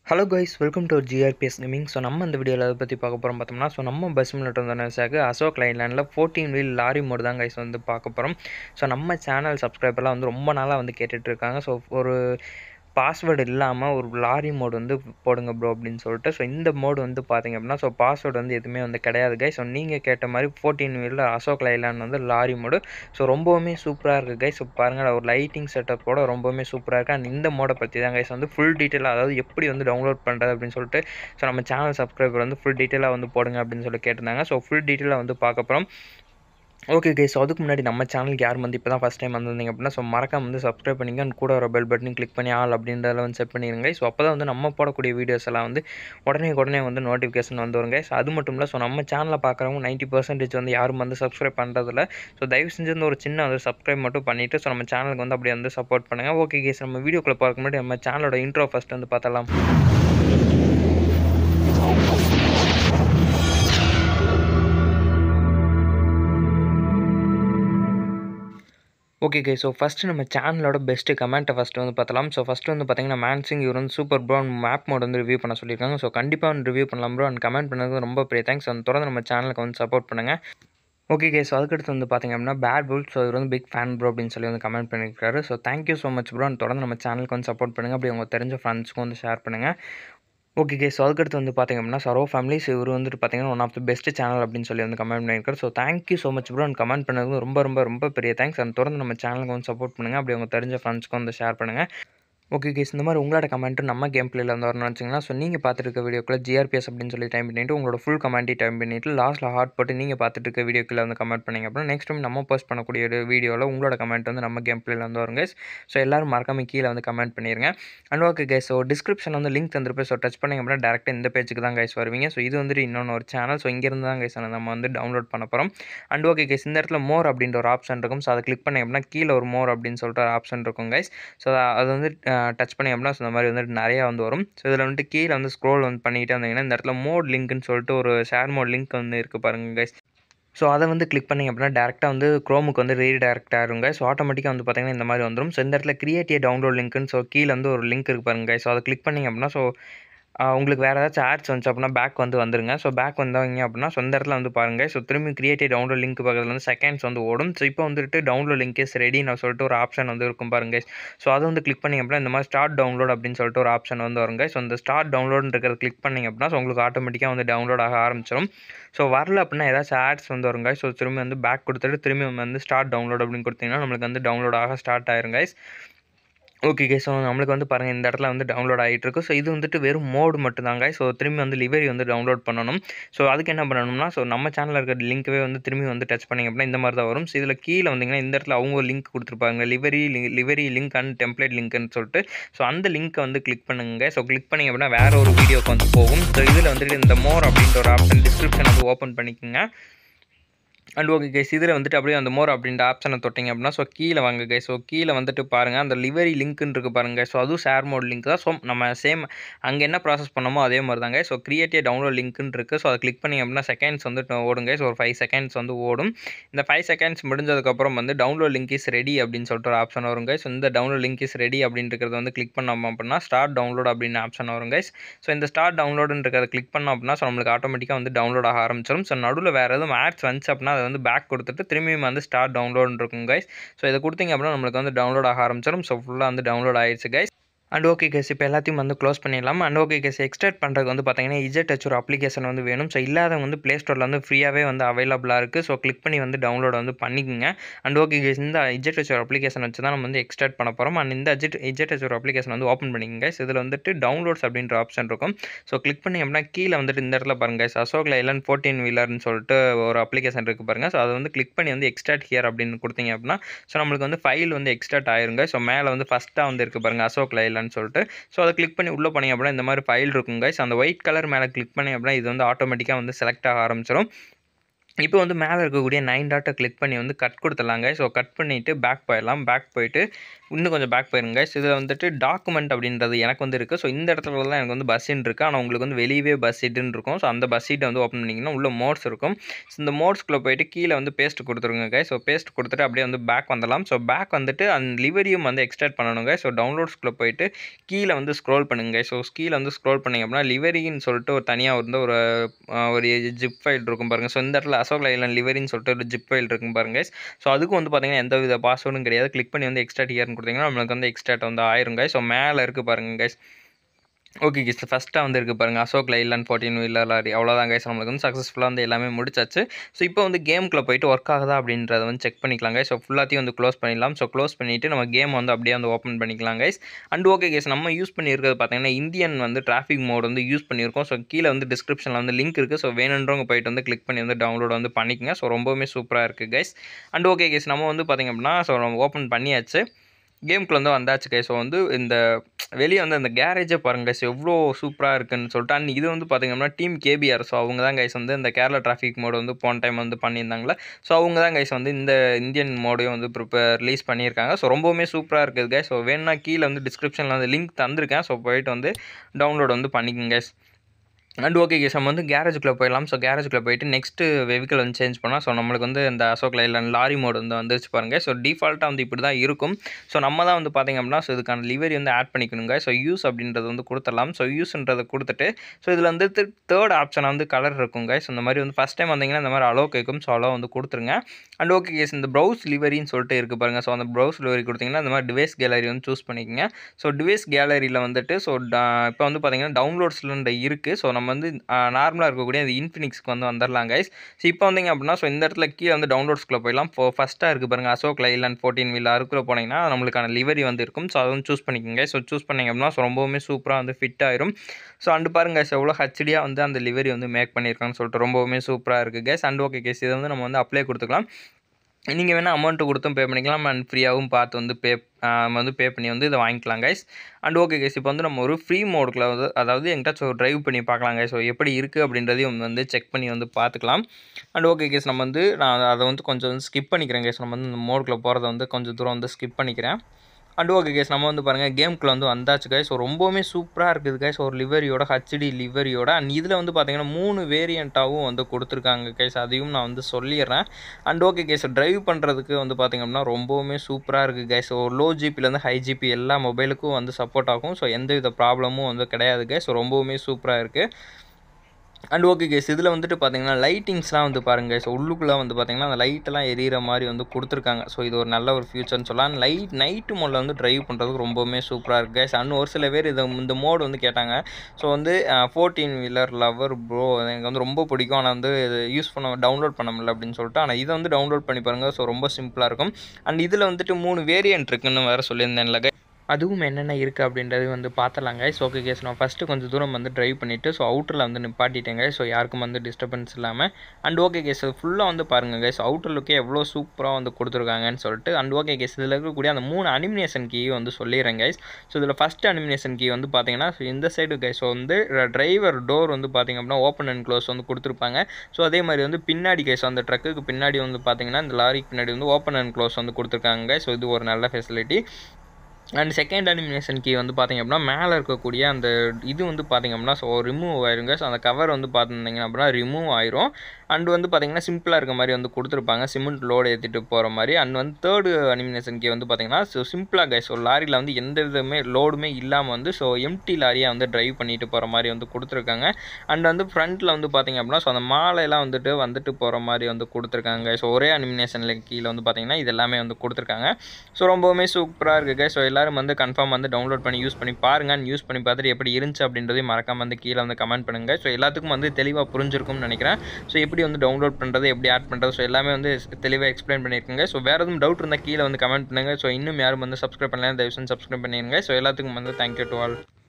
Hello guys welcome to GRPS gaming so நம்ம இந்த வீடியோவில் அதை பற்றி பார்க்க போகிறோம் பார்த்தோம்னா ஸோ நம்ம பஸ் மினிட் வந்து அசோக் லைன்லேண்டில் ஃபோர்டீன் வீல் லாரி மோடு தான் கைஸ் வந்து பார்க்க போகிறோம் ஸோ நம்ம சேனல் சப்ஸ்கிரைபர்லாம் வந்து ரொம்ப நாளாக வந்து கேட்டுட்டு இருக்காங்க ஸோ ஒரு பாஸ்வேர்டு இல்லாமல் ஒரு லாரி மோடு வந்து போடுங்க ப்ரோ அப்படின்னு சொல்லிட்டு ஸோ இந்த மோடு வந்து பார்த்தீங்க அப்படின்னா ஸோ பாஸ்வேர்டு வந்து எதுவுமே வந்து கிடையாது கைஸ் ஸோ நீங்கள் கேட்ட மாதிரி ஃபோர்டீன் வீலில் அசோக் லைலாண்ட் வந்து லாரி மோடு ஸோ ரொம்பவுமே சூப்பராக இருக்குது கைஸ் ஸோ பாருங்கள் ஒரு லைட்டிங் செட்டப்போட ரொம்பவுமே சூப்பராக இருக்குது அண்ட் இந்த மோடை பற்றி தான் கைஸ் வந்து ஃபுல் டீட்டெயிலாக அதாவது எப்படி வந்து டவுன்லோட் பண்ணுறது அப்படின்னு சொல்லிட்டு ஸோ நம்ம சேனல் சப்ஸ்கிரைபர் வந்து ஃபுல் டீட்டெயிலாக வந்து போடுங்க அப்படின்னு சொல்லி கேட்டிருந்தாங்க ஸோ ஃபுல் டீட்டெயிலாக வந்து பார்க்க போகிறோம் ஓகே கைஸ் அதுக்கு முன்னாடி நம்ம சேனலுக்கு யார் வந்து இப்போ தான் ஃபஸ்ட் டைம் வந்திருந்தீங்க அப்படின்னா ஸோ மறக்காம வந்து சப்ஸ்கிரைப் பண்ணிங்க and கூட ஒரு பெல் பட்டனையும் கிளிக் பண்ணி ஆல் அப்படின்றத வந்து செட் பண்ணிடுங்க ஸோ அப்போ தான் வந்து நம்ம போடக்கூடிய வீடியோஸ் எல்லாம் வந்து உடனே உடனே வந்து நோட்டிஃபிகேஷன் வந்து வருங்க ஸோ அது மட்டும் இல்லை ஸோ நம்ம சேனலில் பார்க்குறவங்க நைன்ட்டி பர்சன்டேஜ் வந்து யாரும் வந்து சப்ஸ்கிரைப் பண்ணுறதில்ல ஸோ தயவு செஞ்சு வந்து ஒரு சின்ன வந்து சப்ஸ்கிரைப் மட்டும் பண்ணிவிட்டு ஸோ நம்ம சேனலுக்கு வந்து அப்படியே வந்து சப்போர்ட் பண்ணுங்கள் ஓகே கேஸ் நம்ம வீடியோக்குள்ளே பார்க்க முன்னாடி நம்ம சேனலோட இன்ட்ரோ ஃபஸ்ட் வந்து பார்த்தலாம் ஓகே கே ஸோ ஃபஸ்ட்டு நம்ம சேனலோட பெஸ்ட்டு கமெண்ட்டை ஃபஸ்ட்டு வந்து பார்த்தலாம் ஸோ ஃபஸ்ட்டு வந்து பார்த்தீங்கன்னா மேன்சிங் இவர் வந்து சூப்பர் ப்ரோ மேப் மோட் வந்து ரிவ்யூ பண்ண சொல்லியிருக்காங்க ஸோ கண்டிப்பாக வந்து ரிவ்யூ பண்ணலாம் ப்ரோ அண்ட் கமெண்ட் பண்ணது ரொம்ப பெரிய தேங்க்ஸ் அந்த தொடர்ந்து நம்ம சேனலுக்கு வந்து சப்போர்ட் பண்ணுங்கள் ஓகே கே ஸோ அதுக்கடுத்து வந்து பார்த்தீங்க அப்படின்னா பேட் புல் ஸோ இவர் வந்து பிக் ஃபேன் ப்ரோ அப்படின்னு சொல்லி வந்து கமெண்ட் பண்ணியிருக்காரு so thank you so much bro and தொடர்ந்து நம்ம சேனலுக்கு வந்து சப்போர்ட் பண்ணுங்கள் அப்படி உங்கள் தெரிஞ்ச ஃப்ரெண்ட்ஸ்க்கும் வந்து ஷேர் பண்ணுங்கள் ஓகே கே ஸோ அதுக்கடுத்து வந்து பார்த்திங்க அப்படின்னா சரோ ஃபேமிலிஸ் இவர் வந்துட்டு பார்த்தீங்கன்னா one of the best channel அப்படின்னு சொல்லி வந்து கமெண்ட் பண்ணியிருக்காரு so thank you so much bro and comment பண்ணது ரொம்ப ரொம்ப ரொம்ப பெரிய தேங்க்ஸ் அண்ட் தொடர்ந்து நம்ம சேனலுக்கு வந்து சப்போர்ட் பண்ணுங்கள் அப்படி உங்கள் தெரிஞ்ச ஃப்ரெண்ட்ஸ்க்கும் வந்து ஷேர் பண்ணுங்கள் ஓகே கேஸ் இந்த மாதிரி உங்களோட கமெண்ட்டு நம்ம கேம் பிளேயில் வந்து வரணும்னு வச்சிங்கன்னா ஸோ நீங்கள் பார்த்துட்டு இருக்க வீடியோக்குள்ள ஜிஆர்பிஎஸ் அப்படின்னு சொல்லி டைம் பண்ணிவிட்டு உங்களோட ஃபுல் கமெண்ட்டி டைம் பண்ணிவிட்டு லாஸ்ட்டில் ஹார்ட் போட்டு நீங்கள் பார்த்துட்டு இருக்க வீடியோக்குள்ள வந்து கமெண்ட் பண்ணிங்க அப்படின்னா நெக்ஸ்ட் டைம் நம்ம போஸ்ட் பண்ணக்கூடிய வீடியோவில் உங்களோட கமெண்ட் வந்து நம்ம கேம் பிளேயில் வந்து வருங்க ஸோ எல்லோரும் மறக்காம கீழே வந்து கமெண்ட் பண்ணிடுங்க and okay guys so description வந்து லிங்க் தந்துருப்பேன் ஸோ டச் பண்ணிங்க அப்படின்னா டேரெக்டாக இந்த பேஜுக்கு தான் கைஸ் வருவீங்க ஸோ இது வந்துட்டு இன்னொன்று ஒரு சேனல் ஸோ இங்கேருந்து தான் கைஸ் நம்ம வந்து டவுன்லோட் பண்ண போகிறோம் அண்ட் ஓகே கேஸ் இந்த இடத்துல மோர் அப்படின்ற ஒரு ஆப்ஷன் இருக்கும் ஸோ அதை கிளிக் பண்ணி அப்படின்னா கீழே ஒரு மோர் அப்படின்னு சொல்லிட்டு ஒரு ஆப்ஷன் இருக்கும் கைஸ் ஸோ அது வந்து டச் பண்ணி அப்படின்னா ஸோ இந்த மாதிரி வந்துட்டு நிறையா வந்து வரும் ஸோ இதில் வந்துட்டு கீழே வந்து ஸ்க்ரோல் வந்து பண்ணிக்கிட்டே வந்தீங்கன்னா இந்த இடத்துல மோட் லிங்க்னு சொல்லிட்டு ஒரு ஷேர் மோட் லிங்க் வந்து இருக்குது பாருங்கள் கைஸ் ஸோ அதை வந்து கிளிக் பண்ணிங்க அப்படின்னா டேரெக்டாக வந்து க்ரோமுக்கு வந்து ரீடைரக்ட் ஆயிருங்க ஸோ ஆட்டோமேட்டிக்காக வந்து பார்த்தீங்கன்னா இந்த மாதிரி வந்துடும் ஸோ இந்த இடத்துல கிரியேட்டிவ் டவுன்லோட் லிங்க்னு ஸோ கீழே வந்து ஒரு லிங்க் இருக்கு பாருங்க ஸோ அதை கிளிக் பண்ணிங்க அப்படின்னா ஸோ உங்களுக்கு வேறு ஏதாச்சும் ஆட்ஸ் வந்துச்சு அப்படின்னா பேக் வந்து வந்துருங்க ஸோ பேக் வந்தவங்க அப்படின்னா ஸோ இந்த இடத்துல வந்து பாருங்கள் ஸோ திரும்பி கிரியேட்டிவ் டவுன்லோட் லிங்க் பக்கத்தில் வந்து செகண்ட்ஸ் வந்து ஓடும் ஸோ இப்போ வந்துட்டு டவுன்லோட் லிங்க் இஸ் ரெடின்னு சொல்லிட்டு ஒரு ஆப்ஷன் வந்து இருக்கும் பாருங்க ஸோ அதை வந்து கிளிக் பண்ணிங்க அப்படின்னா இந்த மாதிரி ஸ்டார்ட் டவுன்லோட் அப்படின்னு சொல்லிட்டு ஒரு ஆப்ஷன் வந்து வருங்க ஸோ இந்த ஸ்டார்ட் டவுன்லோட் இருக்கிறத கிளிக் பண்ணிங்க அப்படின்னா ஸோ உங்களுக்கு ஆட்டோமேட்டிக்காக வந்து டவுன்லோட் ஆக ஆரம்பிச்சிடும் ஸோ வரல அப்படின்னா ஏதாச்சும் ஆட்ஸ் வந்து வருங்க ஸோ திரும்பி வந்து பேக் கொடுத்துட்டு திரும்பி வந்து ஸ்டார்ட் டவுன்லோட் அப்படின்னு கொடுத்தீங்கன்னா நம்மளுக்கு வந்து டவுன்லோட் ஆக ஸ்டார்ட் ஆயிருங்க ஓகே கே ஸோ நம்மளுக்கு வந்து பாருங்கள் இந்த இடத்துல வந்து டவுன்லோட் ஆகிட்டு இருக்கு ஸோ இது வந்துட்டு வெறும் மோடு மட்டும்தாங்க ஸோ திரும்பி வந்து லிவரி வந்து டவுன்லோட் பண்ணணும் ஸோ அதுக்கு என்ன பண்ணணும்னா ஸோ நம்ம சேனலில் இருக்கிற லிங்க்கவே வந்து திரும்பி வந்து டச் பண்ணிங்க அப்படின்னா இந்த மாதிரி தான் வரும் ஸோ இதில் கீழே வந்தீங்கன்னா இந்த இடத்துல அவங்க லிங்க் கொடுத்துருப்பாங்க livery livery link and template லிங்க்னு சொல்லிட்டு ஸோ அந்த லிங்க்கை வந்து கிளிக் பண்ணுங்க ஸோ கிளிக் பண்ணிங்க அப்படின்னா வேற ஒரு வீடியோக்கு வந்து போகும் ஸோ இதில் வந்துட்டு இந்த மோர் அப்படின்ற ஒரு ஆப்ஷன் டிஸ்கிரிப்ஷன் வந்து ஓப்பன் பண்ணிக்கோங்க அண்ட் ஓகே கைஸ் இதில் வந்துட்டு அப்படியே அந்த மோர் அப்படின்ற ஆப்ஷனை தொட்டிங்க அப்படின்னா ஸோ கீழே வாங்க கைஸ் ஸோ கீழே வந்துட்டு பாருங்கள் அந்த லிவரி லிங்க்னு இருக்குது பாருங்கள் ஸோ அதுவும் ஷேர் மோட் லிங்க் தான் ஸோ நம்ம சேம் அங்கே என்ன ப்ராசஸ் பண்ணமோ அதே மாதிரி தாங்க ஸோ கிரியேட்டிவ் டவுன்லோட் லிங்க்னு இருக்குது ஸோ அதை கிளிக் பண்ணிங்க அப்படின்னா செகண்ட்ஸ் வந்து ஓடுங்க ஸோ ஒரு ஃபைவ் செகண்ட்ஸ் வந்து ஓடும் இந்த ஃபைவ் செகண்ட்ஸ் முடிஞ்சதுக்கப்புறம் வந்து டவுன்லோட் லிங்க் இஸ் ரெடி அப்படின்னு சொல்லிட்டு ஒரு ஆப்ஷன் வருங்க ஸோ இந்த டவுன்லோட் லிங்க் இஸ் ரெடி அப்படின்றத வந்து கிளிக் பண்ணோம் அப்படின்னா ஸ்டார்ட் டவுன்லோட் அப்படின்னு ஆப்ஷன் வரும் கைஸ் ஸோ இந்த ஸ்டார்ட் டவுன்லோடுன்றதை கிளிக் பண்ணோம் அப்படின்னா ஸோ நம்மளுக்கு ஆட்டோமேட்டிக்காக வந்து டவுன்லோட் ஆக ஆரம்பிச்சிடும் ஸோ நடுவில் வேறு எதுவும் ஆட்ஸ் வந்துச்சு அப்படின்னா அதை வந்து பேக் கொடுத்துட்டு கொடுத்துட்டு திரும்பியும் வந்து ஸ்டார்ட் டவுன்லோட் இருக்கும் கைஸ் ஸோ இதை கொடுத்தீங்க அப்படின்னா நம்மளுக்கு வந்து டவுன்லோட் ஆக ஆரம்பிச்சிடும் ஸோ ஃபுல்லாக வந்து டவுன்லோட் ஆயிடுச்சு கைஸ் அண்ட் ஓகே கேஸ் இப்போ எல்லாத்தையும் வந்து க்ளோஸ் பண்ணிடலாம் அண்ட் ஓகே கேஸ் எக்ஸ்ட்ராக்ட் பண்ணுறதுக்கு வந்து பார்த்தீங்கன்னா இஜெட் டச் ஒரு அப்ளிகேஷன் வந்து வேணும் ஸோ இல்லாதவங்க வந்து ப்ளே ஸ்டோரில் வந்து ஃப்ரீயாகவே வந்து அவைலபிளாக இருக்குது ஸோ கிளிக் பண்ணி வந்து டவுன்லோட் வந்து பண்ணிக்கோங்க அண்ட் ஓகே கேஸ் இந்த இஜெட் டச் ஒரு அப்ளிகேஷன் வச்சு தான் நம்ம வந்து எக்ஸ்ட்ராக்ட் பண்ண போகிறோம் அண்ட் இந்த அஜெட் இஜெட் டச் ஒரு அப்ளிகேஷன் வந்து ஓப்பன் பண்ணிக்கோங்க ஸோ இதில் வந்துட்டு டவுன்லோட்ஸ் அப்படின்ற ஆப்ஷன் இருக்கும் ஸோ கிளிக் பண்ணி அப்படின்னா கீழே வந்துட்டு இந்த இடத்துல பாருங்கள் அசோக் லைலன் ஃபோர்டீன் வீலர்னு சொல்லிட்டு ஒரு அப்ளிகேஷன் இருக்குது பாருங்கள் ஸோ அதை வந்து கிளிக் பண்ணி வந்து எக்ஸ்ட்ராக்ட் ஹியர் அப்படின்னு கொடுத்தீங்க அப்படின்னா ஸோ நம்மளுக்கு வந்து ஃபைல் வந்து எக்ஸ்ட்ராக்ட் ஆயிருங்க ஸோ மேலே வந்து ஃபஸ்ட்டாக வந்து இருக்குது பாருங்கள் அசோக் லைலன்னு சொல்லிட்டு ஸோ அதை கிளிக் பண்ணி உள்ளே பண்ணி அப்படின்னா இந்த மாதிரி ஃபைல் இருக்கும் கைஸ் அந்த ஒயிட் கலர் மேலே கிளிக் பண்ணி அப்படின்னா இது வந்து ஆட்டோமேட்டிக்காக வந்து செலக்ட் ஆக ஆரம்பிச்சிடும் இப்போ வந்து மேலே இருக்கக்கூடிய நைன் டாட்டை கிளிக் பண்ணி வந்து கட் கொடுத்துடலாங்க ஸோ கட் பண்ணிவிட்டு பேக் போயிடலாம் பேக் போயிட்டு இன்னும் கொஞ்சம் பேக் போயிருங்க இதில் வந்துட்டு டாக்குமெண்ட் அப்படின்றது எனக்கு வந்து இருக்குது ஸோ இந்த இடத்துல தான் எனக்கு வந்து பஸ் சீட் இருக்குது ஆனால் உங்களுக்கு வந்து வெளியவே பஸ் சீட்டுன்னு இருக்கும் ஸோ அந்த பஸ் சீட்டை வந்து ஓப்பன் பண்ணிங்கன்னா உள்ள மோட்ஸ் இருக்கும் ஸோ இந்த மோட்ஸ்குள்ளே போயிட்டு கீழே வந்து பேஸ்ட் கொடுத்துருங்க கை ஸோ பேஸ்ட் கொடுத்துட்டு அப்படியே வந்து பேக் வந்துடலாம் ஸோ பேக் வந்துட்டு அந்த லிவரியும் வந்து எக்ஸ்ட்ராக்ட் பண்ணணுங்க ஸோ டவுன்லோட்ஸ்குள்ளே போயிட்டு கீழே வந்து ஸ்க்ரோல் பண்ணுங்க ஸோ கீழே வந்து ஸ்க்ரோல் பண்ணிங்க அப்படின்னா லிவரின்னு சொல்லிட்டு ஒரு தனியாக வந்து ஒரு அஹ், ஒரு ஜிப் ஃபைல் இருக்கும் பாருங்கள் ஸோ இந்த இடத்துல அசோக் லைலன் லிவரின்னு சொல்லிட்டு ஒரு ஜிப் ஃபைல் இருக்கும் பாருங்க ஸோ அதுக்கும் வந்து பார்த்தீங்கன்னா எந்த வித பாஸ்வேர்டும் கிடையாது கிளிக் பண்ணி வந்து எக்ஸ்ட்ராட் இயர்னு கொடுத்தீங்கன்னா நம்மளுக்கு வந்து எக்ஸ்ட்ராட் வந்து ஆயிருங்க ஸோ மேலே இருக்குது பாருங்க கைஸ் ஓகே கிஸ் ஃபஸ்ட்டாக வந்து இருக்குது பாருங்கள் Ashok Leyland fourteen wheeler lorry அவ்வளோதான் கைஸ் நம்மளுக்கு வந்து சக்ஸஸ்ஃபுல்லாக வந்து எல்லாமே முடிச்சாச்சு ஸோ இப்போ வந்து கேமுக்குள்ளே போயிட்டு ஒர்க் ஆகுதா அப்படின்றத வந்து செக் பண்ணிக்கலாம் கைஸ் ஸோ ஃபுல்லாத்தையும் வந்து க்ளோஸ் பண்ணிடலாம் ஸோ க்ளோஸ் பண்ணிவிட்டு நம்ம கேம் வந்து அப்படியே வந்து ஓப்பன் பண்ணிக்கலாம் கைஸ் அண்ட் ஓகே கேஸ் நம்ம யூஸ் பண்ணியிருக்கிறது பார்த்தீங்கன்னா இந்தியன் வந்து டிராஃபிக் மோட் வந்து யூஸ் பண்ணியிருக்கோம் ஸோ கீழே வந்து டிஸ்கிரிப்ஷனில் வந்து லிங்க் இருக்குது ஸோ வேணுன்றவங்க போயிட்டு வந்து கிளிக் பண்ணி வந்து டவுன்லோட் வந்து பண்ணிக்கங்க ஸோ ரொம்பவுமே சூப்பராக இருக்குது கைஸ் அண்ட் ஓகே கேஸ் நம்ம வந்து பார்த்திங்க அப்படின்னா ஸோ நம்ம ஓப்பன் பண்ணியாச்சு கேம்குள்ள வந்து வந்தாச்சு கைஸ் ஸோ வந்து இந்த வெளியே வந்து அந்த கேரேஜை பாருங்க கைஸ் எவ்வளோ சூப்பராக இருக்குன்னு சொல்லிட்டு அண்ட் இது வந்து பார்த்திங்கன்னா டீம் கேபிஆர் ஸோ அவங்க தான் கைஸ் வந்து இந்த கேரளா டிராஃபிக் மோடு வந்து போன டைம் வந்து பண்ணியிருந்தாங்களே ஸோ அவங்க தான் கைஸ் வந்து இந்த இந்தியன் மோடையும் வந்து ப்ரிப்பேர் ரிலீஸ் பண்ணியிருக்காங்க ஸோ ரொம்பவுமே சூப்பராக இருக்குது கைஸ் ஸோ வேணும்னா கீழே வந்து டிஸ்கிரிப்ஷனில் வந்து லிங்க் தந்திருக்கேன் ஸோ போயிட்டு வந்து டவுன்லோட் வந்து பண்ணிக்கோங்க கைஸ் அண்ட் ஓகே கேஸ் நம்ம வந்து கேரேஜுக்குள்ளே போயிடலாம் ஸோ கேரேஜுக்குள்ளே போயிட்டு நெக்ஸ்ட்டு வெஹிக்கிள் வந்து சேஞ்ச் பண்ணால் ஸோ நம்மளுக்கு வந்து இந்த அசோக் லைலான் லாரி மோடு வந்து வந்துருச்சு பாருங்க ஸோ டிஃபால்ட்டாக வந்து இப்படி தான் இருக்கும் ஸோ நம்ம தான் வந்து பார்த்திங்க அப்படின்னா ஸோ இதுக்கான லிவரி வந்து ஆட் பண்ணிக்கணுங்க ஸோ யூஸ் அப்படின்றது வந்து கொடுத்துடலாம் ஸோ யூஸ்ன்றதை கொடுத்துட்டு ஸோ இதில் வந்து தேர்ட் ஆப்ஷனாக வந்து கலர் இருக்குங்க ஸோ இந்த மாதிரி வந்து ஃபஸ்ட் டைம் வந்தீங்கன்னா இந்த மாதிரி அலோ கேட்கும் ஸோ அலோ வந்து கொடுத்துருங்க அண்ட் ஓகே கேஸ் இந்த ப்ரௌஸ் லிவரின்னு சொல்லிட்டு இருக்குது பாருங்கள் ஸோ அந்த ப்ரௌஸ் லிவரி கொடுத்தீங்கன்னா இந்த மாதிரி டிவைஸ் கேலரி வந்து சூஸ் பண்ணிக்கோங்க ஸோ டிவைஸ் கேலரியில் வந்துட்டு ஸோ இப்போ வந்து பார்த்தீங்கன்னா டவுன்லோட்ஸ்ல இருக்குது ஸோ நம்ம வந்து நார்மலாக இருக்கக்கூடிய அந்த இன்ஃபினிக்ஸ்க்கு வந்து வந்துடலாம் கைஸ் ஸோ இப்போ வந்தீங்க அப்படின்னா ஸோ இந்த இடத்துல கீழே வந்து டவுன்லோட்ஸ்க்குள்ளே போயிடலாம் இப்போ ஃபஸ்ட்டாக இருக்குது பாருங்கள் அசோக் லைலாண்ட் ஃபோர்டீன் வீல் அதுக்குள்ளே போனீங்கன்னா நம்மளுக்கான லிவரி வந்து இருக்கும் ஸோ அதை வந்து சூஸ் பண்ணிக்கோங்க ஸோ சூஸ் பண்ணிங்க அப்படின்னா ஸோ ரொம்பவுமே சூப்பராக வந்து ஃபிட் ஆயிரும் ஸோ அண்டு பாருங்க ஸோ எவ்வளோ ஹச்டியாக வந்து அந்த லிவரி வந்து மேக் பண்ணியிருக்காங்கன்னு சொல்லிட்டு ரொம்பவுமே சூப்பராக இருக்குது கேஸ் அண்ட் ஓகே கேஸ் இதை வந்து நம்ம வந்து அப்ளை கொடுத்துக்கலாம் நீங்கள் வேணால் அமௌண்ட்டு கொடுத்தும் பே பண்ணிக்கலாம் அண்ட் ஃப்ரீயாகவும் பார்த்து வந்து பே வந்து பே பண்ணி வந்து இதை வாங்கிக்கலாம் கைஸ் அண்ட் ஓகே கைஸ் இப்போ வந்து நம்ம ஒரு ஃப்ரீ மோடுக்குள்ள வந்து அதாவது எங்கிட்டாச்சும் ட்ரைவ் பண்ணி பார்க்கலாம் கைஸ் ஸோ எப்படி இருக்குது அப்படின்றதையும் வந்து செக் பண்ணி வந்து பார்த்துக்கலாம் அண்ட் ஓகே கேஸ் நம்ம வந்து நான் அதை வந்து கொஞ்சம் வந்து ஸ்கிப் பண்ணிக்கிறேன் கேஸ் நம்ம வந்து இந்த மோடுக்குள்ளே போகிறத வந்து கொஞ்சம் தூரம் வந்து ஸ்கிப் பண்ணிக்கிறேன் அண்ட் ஓகே கேஸ் நம்ம வந்து பாருங்கள் கேம்குள்ளே வந்து வந்தாச்சு கைஸ் ஸோ ரொம்பவுமே சூப்பராக இருக்குது கைஸ் ஒரு லிவரியோட ஹச்டி லிவரியோட அண்ட் இதில் வந்து பார்த்தீங்கன்னா மூணு வேரியண்ட்டாகவும் வந்து கொடுத்துருக்காங்க கைஸ் அதையும் நான் வந்து சொல்லிடுறேன் அண்ட் ஓகே கேஸ் ட்ரைவ் பண்ணுறதுக்கு வந்து பார்த்திங்க அப்படின்னா ரொம்பவுமே சூப்பராக இருக்குது கைஸ் ஸோ லோ ஜிபிலேருந்து ஹை ஜிபி எல்லா மொபைலுக்கும் வந்து சப்போர்ட் ஆகும் ஸோ எந்த வித ப்ராப்ளமும் வந்து கிடையாது கைஸ் ஸோ ரொம்பவுமே சூப்பராக இருக்குது அண்ட் ஓகே கேஸ் இதில் வந்துட்டு பார்த்தீங்கன்னா லைட்டிங்ஸ்லாம் வந்து பாருங்கள் ஸோ உள்ளுக்குள்ளே வந்து பார்த்தீங்கன்னா அந்த லைட்டெல்லாம் எரியிற மாதிரி வந்து கொடுத்துருக்காங்க ஸோ இது ஒரு நல்ல ஒரு ஃபியூச்சர்னு சொல்லலாம் லைட் நைட்டு மோடில் வந்து ட்ரைவ் பண்ணுறதுக்கு ரொம்பவுமே சூப்பராக இருக்குது கேஸ் அண்ட் ஒரு சில பேர் இதை இந்த மோடு வந்து கேட்டாங்க ஸோ வந்து ஃபோர்டீன் வீலர் லவர் ப்ரோ எனக்கு வந்து ரொம்ப பிடிக்கும் ஆனால் வந்து இது யூஸ் பண்ண டவுன்லோட் பண்ண முடியல அப்படின்னு சொல்லிட்டு ஆனால் இதை வந்து டவுன்லோட் பண்ணி பாருங்கள் ஸோ ரொம்ப சிம்பிளாக இருக்கும் அண்ட் இதில் வந்துட்டு மூணு வேரியன்ட் இருக்குன்னு வேறு சொல்லியிருந்தேன்ல guys. அதுவும் என்னென்ன இருக்குது அப்படின்றது வந்து பார்த்துலாங்க ஸோ ஓகே கேஸ் நான் ஃபஸ்ட்டு கொஞ்சம் தூரம் வந்து ட்ரைவ் பண்ணிவிட்டு ஸோ அவுட்டரில் வந்து நிப்பாட்டிட்டேங்க ஸோ யாருக்கும் வந்து டிஸ்டர்பன்ஸ் இல்லாமல் அண்ட் ஓகே கேஸ் ஃபுல்லாக வந்து பாருங்கள் கேஸ் அவுட்டர் லுக்கே எவ்வளோ சூப்பராக வந்து கொடுத்துருக்காங்கன்னு சொல்லிட்டு அண்ட் ஓகே கேஸ் இதில் இருக்கக்கூடிய அந்த மூணு அனிமினேஷன் கீ வந்து சொல்லிடுறேன் கைஸ் ஸோ இதில் ஃபஸ்ட் அனிமினேஷன் கீ வந்து பார்த்தீங்கன்னா ஸோ இந்த சைடு கைஸ் வந்து டிரைவர் டோர் வந்து பார்த்திங்க அப்படின்னா ஓப்பன் அண்ட் க்ளோஸ் வந்து கொடுத்துருப்பாங்க ஸோ அதே மாதிரி வந்து பின்னாடி கேஸ் அந்த ட்ரக்குக்கு பின்னாடி வந்து பார்த்தீங்கன்னா இந்த லாரிக்கு பின்னாடி வந்து ஓப்பன் அண்ட் க்ளோஸ் வந்து கொடுத்துருக்காங்க ஸோ இது ஒரு நல்ல facility and second animation key வந்து பார்த்திங்க அப்படின்னா மேலே இருக்கக்கூடிய அந்த இது வந்து பார்த்திங்க அப்படின்னா ஸோ ரிமூவ் ஆயிருங்க ஸோ அந்த கவர் வந்து பார்த்துருந்தீங்க அப்படின்னா ரிமூவ் ஆயிரும் அண்ட் வந்து பார்த்திங்கன்னா சிம்பிளாக இருக்க மாதிரி வந்து கொடுத்துருப்பாங்க சிமெண்ட் லோடு ஏற்றிட்டு போகிற மாதிரி அண்ட் வந்து தேர்டு அனிமினேஷன் கீ வந்து பார்த்திங்கன்னா ஸோ சிம்பிளாக கைஸ் ஸோ லாரியில் வந்து எந்த விதமே லோடுமே இல்லாமல் வந்து ஸோ எம்டி லாரியாக வந்து ட்ரைவ் பண்ணிட்டு போகிற மாதிரி வந்து கொடுத்துருக்காங்க அண்ட் வந்து ஃப்ரண்ட்டில் வந்து பார்த்திங்க அப்படின்னா ஸோ அந்த மாலையெல்லாம் வந்துட்டு வந்துட்டு போகிற மாதிரி வந்து கொடுத்துருக்காங்க ஸோ ஒரே அனிமினேஷனில் கீழே வந்து பார்த்திங்கன்னா இது எல்லாமே வந்து கொடுத்துருக்காங்க ஸோ ரொம்பவுமே சூப்பராக இருக்குது ஸோ எல்லாரும் வந்து கன்ஃபார்ம் வந்து டவுன்லோட் பண்ணி யூஸ் பண்ணி பாருங்க and யூஸ் பண்ணி பார்த்துட்டு எப்படி இருந்துச்சு அப்படின்றதையும் மறக்காம வந்து கீழே வந்து கமெண்ட் பண்ணுங்கள் ஸோ எல்லாத்துக்கும் வந்து தெளிவாக புரிஞ்சிருக்கும்னு நினைக்கிறேன் ஸோ எப்படி வந்து டவுன்லோட் பண்ணுறது எப்படி ஆட் பண்ணுறது ஸோ எல்லாமே வந்து தெளிவாக எக்ஸ்பிளைன் பண்ணியிருக்கேங்க ஸோ வேறு எதுவும் டவுட் இருந்தால் கீழே வந்து கமெண்ட் பண்ணுங்கள் ஸோ இன்னும் யாரும் வந்து சப்ஸ்கிரைப் பண்ணலாம் தயவு செஞ்சு சப்ஸ்கிரைப் பண்ணிடுங்க ஸோ எல்லாத்துக்கும் வந்து தேங்க்யூ டு ஆல்